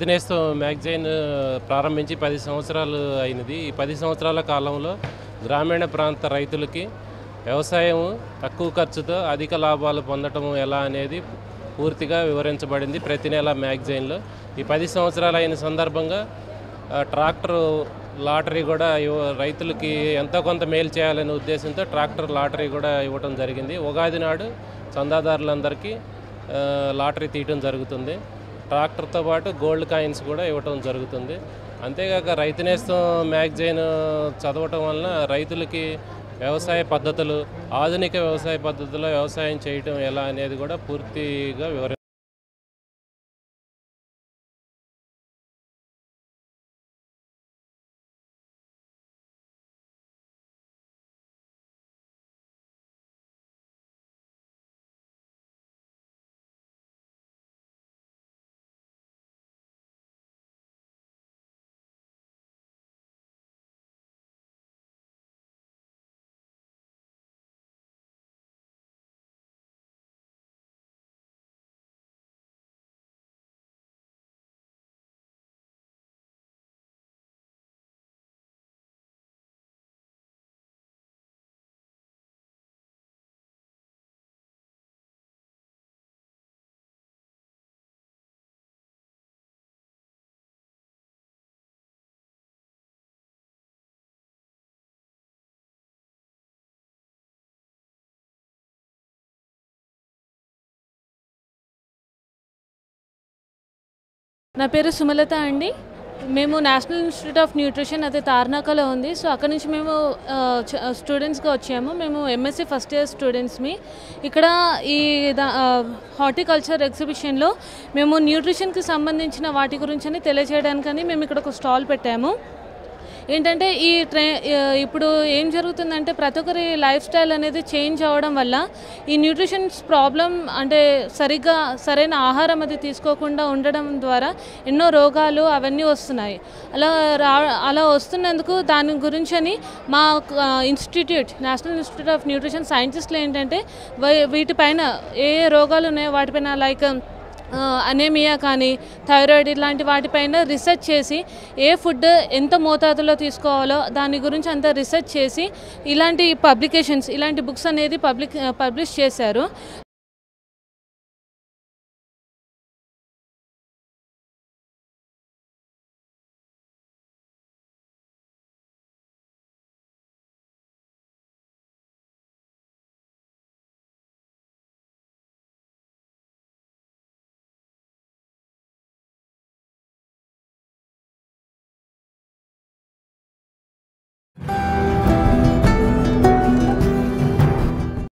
దినేస్తో magazine ప్రారంభించి పది సంవత్సరాలు అయినది ఈ పది సంవత్సరాల కాలంలో గ్రామీణ ప్రాంత రైతులకి వ్యవసాయం తక్కువ ఖర్చుతో అధిక లాభాలు పొందటం ఎలా అనేది పూర్తిగా వివరించబడింది ప్రతి నెల మ్యాగజైన్లో ఈ పది సంవత్సరాలు అయిన సందర్భంగా ఆ, ట్రాక్టర్ లాటరీ కూడా ఇవ్వ- రైతులకి ఎంతో కొంత మేలు చేయాలనే ఉద్దేశంతో ట్రాక్టర్ లాటరీ కూడా ఇవ్వటం జరిగింది ఉగాది నాడు చందాదారులందరికీ ఆ, లాటరీ తీయటం జరుగుతుంది ట్రాక్టర్తో పాటు గోల్డ్ కాయిన్స్ కూడా ఇవ్వటం జరుగుతుంది అంతేకాక రైతు నేస్తం మ్యాగజైన్ చదవటం వలన రైతులకి వ్యవసాయ పద్ధతులు ఆధునిక వ్యవసాయ పద్ధతుల్లో వ్యవసాయం చేయటం ఎలా అనేది కూడా పూర్తిగా వివరి నా పేరు సుమలత అండి మేము నేషనల్ ఇన్స్టిట్యూట్ ఆఫ్ న్యూట్రిషన్ అదే తార్నాకలో ఉంది సో అక్కడ నుంచి మేము ఆ, చ- స్టూడెంట్స్గా వచ్చాము మేము ఎంఎస్సీ ఫస్ట్ ఇయర్ స్టూడెంట్స్మి ఇక్కడ ఈ దా- ఆ, హార్టికల్చర్ ఎగ్జిబిషన్లో మేము న్యూట్రిషన్కి సంబంధించిన వాటి గురించి తెలియజేయడానికని మేము ఇక్కడ ఒక స్టాల్ పెట్టాము ఏంటంటే ఈ ట్రే ఆ, ఇప్పుడు ఏం జరుగుతుందంటే ప్రతి ఒక్కరి లైఫ్ స్టైల్ అనేది చేంజ్ అవ్వడం వల్ల ఈ న్యూట్రిషన్స్ ప్రాబ్లం అంటే సరిగ్గా సరైన ఆహారం అది తీసుకోకుండా ఉండడం ద్వారా ఎన్నో రోగాలు అవన్నీ వస్తున్నాయి అలా రా అలా వస్తున్నందుకు దాని గురించి అని మా institute national institute of nutrition సైంటిస్టులు ఏంటంటే వై- వీటిపైన ఏ ఏ రోగాలు ఉన్నాయో వాటిపైన లైక్ అనేమియా కానీ థైరాయిడ్ ఇలాంటి వాటిపైన రీసెర్చ్ చేసి ఏ ఫుడ్ ఎంత మోతాదులో తీసుకోవాలో దాని గురించి అంతా రీసెర్చ్ చేసి ఇలాంటి పబ్లికేషన్స్ ఇలాంటి బుక్స్ అనేది పబ్లిక్ పబ్లిష్ చేశారు